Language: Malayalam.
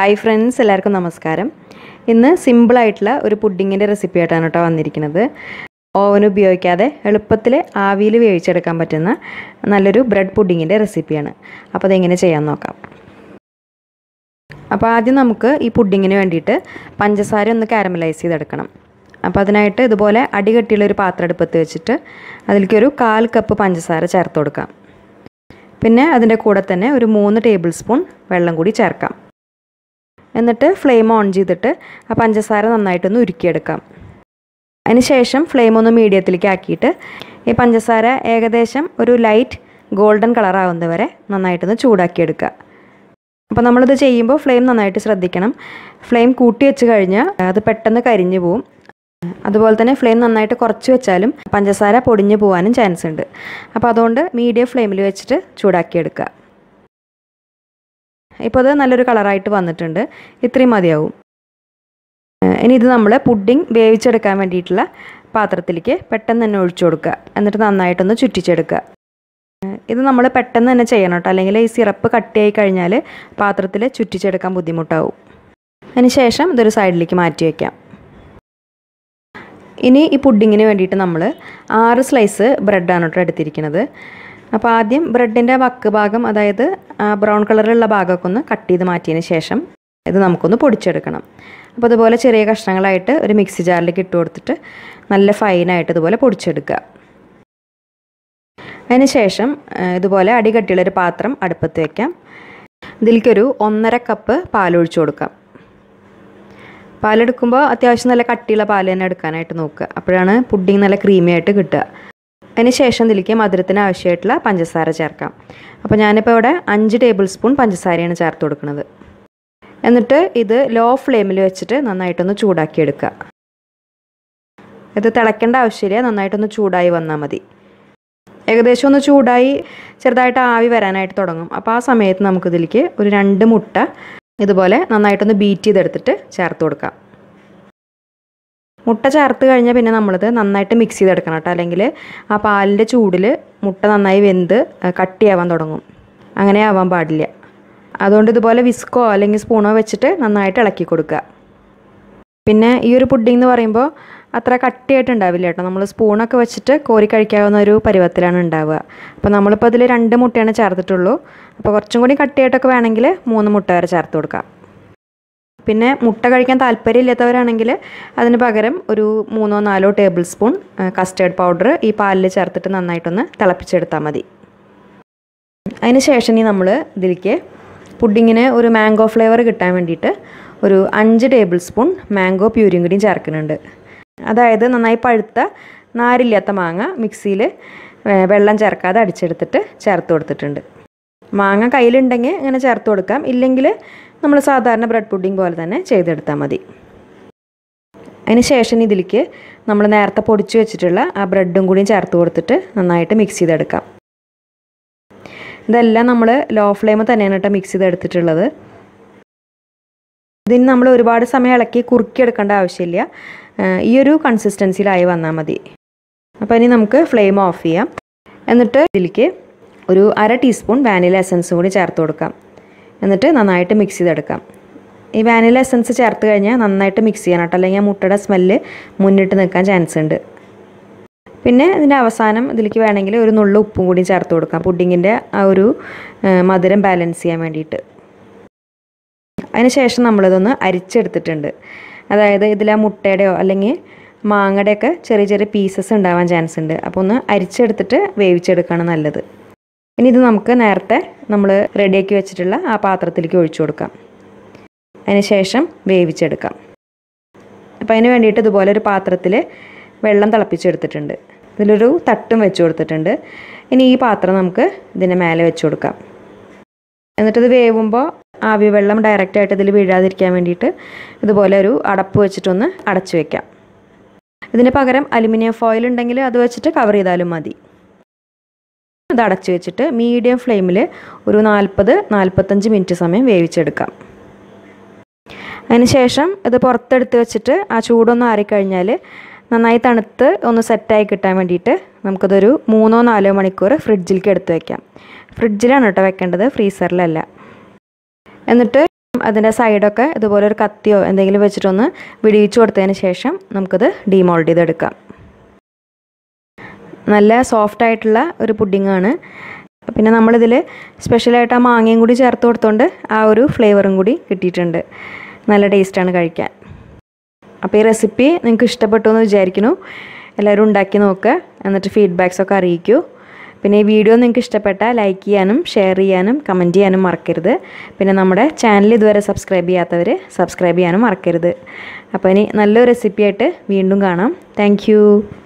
ഹായ് ഫ്രണ്ട്സ് എല്ലാവർക്കും നമസ്കാരം ഇന്ന് സിമ്പിളായിട്ടുള്ള ഒരു പുഡിങ്ങിൻ്റെ റെസിപ്പി ആയിട്ടാണ് കേട്ടോ വന്നിരിക്കുന്നത് ഓവൻ ഉപയോഗിക്കാതെ എളുപ്പത്തിൽ ആവിയിൽ വേവിച്ചെടുക്കാൻ പറ്റുന്ന നല്ലൊരു ബ്രെഡ് പുഡിങ്ങിൻ്റെ റെസിപ്പിയാണ് അപ്പോൾ അതെങ്ങനെ ചെയ്യാൻ നോക്കാം അപ്പോൾ ആദ്യം നമുക്ക് ഈ പുഡിങ്ങിന് വേണ്ടിയിട്ട് പഞ്ചസാര ഒന്ന് കാരമലൈസ് ചെയ്തെടുക്കണം അപ്പോൾ അതിനായിട്ട് ഇതുപോലെ അടികട്ടിയുള്ള ഒരു പാത്രം അടുപ്പത്ത് വെച്ചിട്ട് അതിലേക്ക് ഒരു കാൽ കപ്പ് പഞ്ചസാര ചേർത്ത് കൊടുക്കാം പിന്നെ അതിൻ്റെ കൂടെ തന്നെ ഒരു മൂന്ന് ടേബിൾ സ്പൂൺ വെള്ളം കൂടി ചേർക്കാം എന്നിട്ട് ഫ്ലെയിം ഓൺ ചെയ്തിട്ട് ആ പഞ്ചസാര നന്നായിട്ടൊന്ന് ഉരുക്കിയെടുക്കാം അതിന് ശേഷം ഫ്ലെയിം ഒന്ന് മീഡിയത്തിലേക്ക് ആക്കിയിട്ട് ഈ പഞ്ചസാര ഏകദേശം ഒരു ലൈറ്റ് ഗോൾഡൻ കളർ ആവുന്നത് വരെ നന്നായിട്ടൊന്ന് ചൂടാക്കിയെടുക്കുക അപ്പോൾ നമ്മളിത് ചെയ്യുമ്പോൾ ഫ്ലെയിം നന്നായിട്ട് ശ്രദ്ധിക്കണം ഫ്ലെയിം കൂട്ടി വെച്ച് കഴിഞ്ഞാൽ അത് പെട്ടെന്ന് കരിഞ്ഞു പോവും അതുപോലെ തന്നെ ഫ്ലെയിം നന്നായിട്ട് കുറച്ച് വെച്ചാലും പഞ്ചസാര പൊടിഞ്ഞു പോകാനും ചാൻസ് ഉണ്ട് അപ്പോൾ അതുകൊണ്ട് മീഡിയം ഫ്ലെയിമിൽ വെച്ചിട്ട് ചൂടാക്കിയെടുക്കുക ഇപ്പോൾ അത് നല്ലൊരു കളറായിട്ട് വന്നിട്ടുണ്ട് ഇത്രയും മതിയാവും ഇനി ഇത് നമ്മൾ പുഡിംഗ് വേവിച്ചെടുക്കാൻ വേണ്ടിയിട്ടുള്ള പാത്രത്തിലേക്ക് പെട്ടെന്ന് തന്നെ ഒഴിച്ചു കൊടുക്കുക എന്നിട്ട് നന്നായിട്ടൊന്ന് ചുറ്റിച്ചെടുക്കുക ഇത് നമ്മൾ പെട്ടെന്ന് തന്നെ ചെയ്യണം കേട്ടോ അല്ലെങ്കിൽ ഈ സിറപ്പ് കട്ടിയായി കഴിഞ്ഞാൽ പാത്രത്തിൽ ചുറ്റിച്ചെടുക്കാൻ ബുദ്ധിമുട്ടാവും അതിന് ശേഷം ഇതൊരു സൈഡിലേക്ക് മാറ്റി വയ്ക്കാം ഇനി ഈ പുഡിങ്ങിന് വേണ്ടിയിട്ട് നമ്മൾ ആറ് സ്ലൈസ് ബ്രെഡാണ് കേട്ടോ എടുത്തിരിക്കുന്നത് അപ്പോൾ ആദ്യം ബ്രെഡിൻ്റെ വക്ക് ഭാഗം അതായത് ബ്രൗൺ കളറിലുള്ള ഭാഗമൊക്കെ ഒന്ന് കട്ട് ചെയ്ത് മാറ്റിയതിന് ശേഷം ഇത് നമുക്കൊന്ന് പൊടിച്ചെടുക്കണം അപ്പോൾ അതുപോലെ ചെറിയ കഷ്ണങ്ങളായിട്ട് ഒരു മിക്സി ജാറിലേക്ക് ഇട്ട് കൊടുത്തിട്ട് നല്ല ഫൈനായിട്ട് ഇതുപോലെ പൊടിച്ചെടുക്കുക അതിന് ശേഷം ഇതുപോലെ അടികട്ടിയുള്ളൊരു പാത്രം അടുപ്പത്ത് വയ്ക്കാം ഇതിലേക്കൊരു ഒന്നര കപ്പ് പാലൊഴിച്ചു കൊടുക്കാം പാലെടുക്കുമ്പോൾ അത്യാവശ്യം നല്ല കട്ടിയുള്ള പാൽ തന്നെ എടുക്കാനായിട്ട് നോക്കുക അപ്പോഴാണ് പുഡിങ് നല്ല ക്രീമി ആയിട്ട് കിട്ടുക അതിന് ശേഷം ഇതിലേക്ക് മധുരത്തിന് ആവശ്യമായിട്ടുള്ള പഞ്ചസാര ചേർക്കാം അപ്പോൾ ഞാനിപ്പോൾ ഇവിടെ അഞ്ച് ടേബിൾ സ്പൂൺ പഞ്ചസാരയാണ് ചേർത്ത് കൊടുക്കുന്നത് എന്നിട്ട് ഇത് ലോ ഫ്ലെയിമിൽ വെച്ചിട്ട് നന്നായിട്ടൊന്ന് ചൂടാക്കിയെടുക്കുക ഇത് തിളയ്ക്കേണ്ട ആവശ്യമില്ല നന്നായിട്ടൊന്ന് ചൂടായി വന്നാൽ മതി ഏകദേശം ഒന്ന് ചൂടായി ചെറുതായിട്ട് ആവി വരാനായിട്ട് തുടങ്ങും അപ്പോൾ ആ സമയത്ത് നമുക്കിതിലേക്ക് ഒരു രണ്ട് മുട്ട ഇതുപോലെ നന്നായിട്ടൊന്ന് ബീറ്റ് ചെയ്തെടുത്തിട്ട് ചേർത്ത് കൊടുക്കാം മുട്ട ചേർത്ത് കഴിഞ്ഞാൽ പിന്നെ നമ്മളിത് നന്നായിട്ട് മിക്സ് ചെയ്തെടുക്കണം കേട്ടോ അല്ലെങ്കിൽ ആ പാലിൻ്റെ ചൂടിൽ മുട്ട നന്നായി വെന്ത് കട്ടിയാവാൻ തുടങ്ങും അങ്ങനെ ആവാൻ പാടില്ല അതുകൊണ്ട് ഇതുപോലെ വിസ്കോ അല്ലെങ്കിൽ സ്പൂണോ വെച്ചിട്ട് നന്നായിട്ട് ഇളക്കി കൊടുക്കുക പിന്നെ ഈ ഒരു പുഡിംഗ് എന്ന് പറയുമ്പോൾ അത്ര കട്ടിയായിട്ട് ഉണ്ടാവില്ല കേട്ടോ നമ്മൾ സ്പൂണൊക്കെ വെച്ചിട്ട് കോരി കഴിക്കാവുന്ന ഒരു പരുവത്തിലാണ് ഉണ്ടാവുക അപ്പോൾ നമ്മളിപ്പോൾ അതിൽ രണ്ട് മുട്ടയാണ് ചേർത്തിട്ടുള്ളൂ അപ്പോൾ കുറച്ചും കൂടി കട്ടിയായിട്ടൊക്കെ വേണമെങ്കിൽ മൂന്ന് മുട്ട വരെ ചേർത്ത് കൊടുക്കാം പിന്നെ മുട്ട കഴിക്കാൻ താല്പര്യമില്ലാത്തവരാണെങ്കിൽ അതിന് പകരം ഒരു മൂന്നോ നാലോ ടേബിൾ സ്പൂൺ കസ്റ്റേർഡ് പൗഡർ ഈ പാലിൽ ചേർത്തിട്ട് നന്നായിട്ടൊന്ന് തിളപ്പിച്ചെടുത്താൽ മതി അതിന് ശേഷം ഇനി നമ്മൾ ഇതിലേക്ക് പുഡിങ്ങിന് ഒരു മാംഗോ ഫ്ലേവർ കിട്ടാൻ വേണ്ടിയിട്ട് ഒരു അഞ്ച് ടേബിൾ സ്പൂൺ മാംഗോ പ്യൂരിയും കൂടിയും ചേർക്കുന്നുണ്ട് അതായത് നന്നായി പഴുത്ത നാരില്ലാത്ത മാങ്ങ മിക്സിയിൽ വെള്ളം ചേർക്കാതെ അടിച്ചെടുത്തിട്ട് ചേർത്ത് കൊടുത്തിട്ടുണ്ട് മാങ്ങ കയ്യിലുണ്ടെങ്കിൽ ഇങ്ങനെ ചേർത്ത് കൊടുക്കാം ഇല്ലെങ്കിൽ നമ്മൾ സാധാരണ ബ്രെഡ് പുഡിംഗ് പോലെ തന്നെ ചെയ്തെടുത്താൽ മതി അതിന് ശേഷം ഇതിലേക്ക് നമ്മൾ നേരത്തെ പൊടിച്ചു വെച്ചിട്ടുള്ള ആ ബ്രെഡും കൂടിയും ചേർത്ത് കൊടുത്തിട്ട് നന്നായിട്ട് മിക്സ് ചെയ്തെടുക്കാം ഇതെല്ലാം നമ്മൾ ലോ ഫ്ലെയിമിൽ തന്നെയാണ് കേട്ടോ മിക്സ് ചെയ്തെടുത്തിട്ടുള്ളത് ഇതിന് നമ്മൾ ഒരുപാട് സമയം ഇളക്കി കുറുക്കിയെടുക്കേണ്ട ആവശ്യമില്ല ഈ ഒരു കൺസിസ്റ്റൻസിയിലായി വന്നാൽ മതി അപ്പോൾ ഇനി നമുക്ക് ഫ്ലെയിം ഓഫ് ചെയ്യാം എന്നിട്ട് ഇതിലേക്ക് ഒരു അര ടീസ്പൂൺ വാനില എസൻസും കൂടി ചേർത്ത് കൊടുക്കാം എന്നിട്ട് നന്നായിട്ട് മിക്സ് ചെയ്തെടുക്കാം ഈ വാനില എസൻസ് ചേർത്ത് കഴിഞ്ഞാൽ നന്നായിട്ട് മിക്സ് ചെയ്യണം കേട്ടോ അല്ലെങ്കിൽ മുട്ടയുടെ സ്മെല്ല് മുന്നിട്ട് നിൽക്കാൻ ചാൻസ് ഉണ്ട് പിന്നെ ഇതിൻ്റെ അവസാനം ഇതിലേക്ക് വേണമെങ്കിൽ ഒരു നുള്ള ഉപ്പും കൂടി ചേർത്ത് കൊടുക്കാം പുഡിങ്ങിൻ്റെ ആ ഒരു മധുരം ബാലൻസ് ചെയ്യാൻ വേണ്ടിയിട്ട് അതിന് ശേഷം നമ്മളിതൊന്ന് അരിച്ചെടുത്തിട്ടുണ്ട് അതായത് ഇതിൽ ആ മുട്ടയുടെയോ അല്ലെങ്കിൽ മാങ്ങയുടെയൊക്കെ ചെറിയ ചെറിയ പീസസ് ഉണ്ടാവാൻ ചാൻസ് ഉണ്ട് അപ്പോൾ ഒന്ന് അരിച്ചെടുത്തിട്ട് വേവിച്ചെടുക്കുകയാണ് നല്ലത് ഇനി ഇത് നമുക്ക് നേരത്തെ നമ്മൾ റെഡിയാക്കി വെച്ചിട്ടുള്ള ആ പാത്രത്തിലേക്ക് ഒഴിച്ചു കൊടുക്കാം അതിന് ശേഷം വേവിച്ചെടുക്കാം അപ്പോൾ അതിന് വേണ്ടിയിട്ട് ഇതുപോലെ ഒരു പാത്രത്തിൽ വെള്ളം തിളപ്പിച്ചെടുത്തിട്ടുണ്ട് ഇതിലൊരു തട്ടും വെച്ച് കൊടുത്തിട്ടുണ്ട് ഇനി ഈ പാത്രം നമുക്ക് ഇതിൻ്റെ മേലെ വെച്ച് കൊടുക്കാം എന്നിട്ടിത് വേവുമ്പോൾ ആവി വെള്ളം ഡയറക്റ്റായിട്ട് ഇതിൽ വീഴാതിരിക്കാൻ വേണ്ടിയിട്ട് ഇതുപോലെ ഒരു അടപ്പ് വെച്ചിട്ടൊന്ന് അടച്ചു വെക്കാം ഇതിന് പകരം അലുമിനിയം ഫോയിൽ ഉണ്ടെങ്കിൽ അത് വെച്ചിട്ട് കവർ ചെയ്താലും മതി ഇത് അടച്ചു വെച്ചിട്ട് മീഡിയം ഫ്ലെയിമിൽ ഒരു നാൽപ്പത് നാൽപ്പത്തഞ്ച് മിനിറ്റ് സമയം വേവിച്ചെടുക്കാം അതിന് ശേഷം ഇത് പുറത്തെടുത്ത് വെച്ചിട്ട് ആ ചൂടൊന്ന് ആറിക്കഴിഞ്ഞാൽ നന്നായി തണുത്ത് ഒന്ന് സെറ്റായി കിട്ടാൻ വേണ്ടിയിട്ട് നമുക്കതൊരു മൂന്നോ നാലോ മണിക്കൂർ ഫ്രിഡ്ജിലേക്ക് എടുത്ത് വെക്കാം ഫ്രിഡ്ജിലാണ് കേട്ടോ വെക്കേണ്ടത് ഫ്രീസറിലല്ല എന്നിട്ട് അതിൻ്റെ സൈഡൊക്കെ ഇതുപോലെ ഒരു കത്തിയോ എന്തെങ്കിലും വെച്ചിട്ടൊന്ന് വിടിയിച്ചു കൊടുത്തതിന് ശേഷം നമുക്കത് ഡീമോൾഡ് ചെയ്തെടുക്കാം നല്ല സോഫ്റ്റ് ആയിട്ടുള്ള ഒരു പുഡിങ്ങാണ് പിന്നെ നമ്മളിതിൽ സ്പെഷ്യലായിട്ട് ആ മാങ്ങയും കൂടി ചേർത്ത് കൊടുത്തോണ്ട് ആ ഒരു ഫ്ലേവറും കൂടി കിട്ടിയിട്ടുണ്ട് നല്ല ടേസ്റ്റാണ് കഴിക്കാൻ അപ്പോൾ ഈ റെസിപ്പി നിങ്ങൾക്ക് ഇഷ്ടപ്പെട്ടു എന്ന് വിചാരിക്കുന്നു എല്ലാവരും ഉണ്ടാക്കി നോക്കുക എന്നിട്ട് ഫീഡ്ബാക്സൊക്കെ അറിയിക്കൂ പിന്നെ ഈ വീഡിയോ നിങ്ങൾക്ക് ഇഷ്ടപ്പെട്ടാൽ ലൈക്ക് ചെയ്യാനും ഷെയർ ചെയ്യാനും കമൻറ്റ് ചെയ്യാനും മറക്കരുത് പിന്നെ നമ്മുടെ ചാനൽ ഇതുവരെ സബ്സ്ക്രൈബ് ചെയ്യാത്തവർ സബ്സ്ക്രൈബ് ചെയ്യാനും മറക്കരുത് അപ്പോൾ ഇനി നല്ലൊരു റെസിപ്പി ആയിട്ട് വീണ്ടും കാണാം താങ്ക്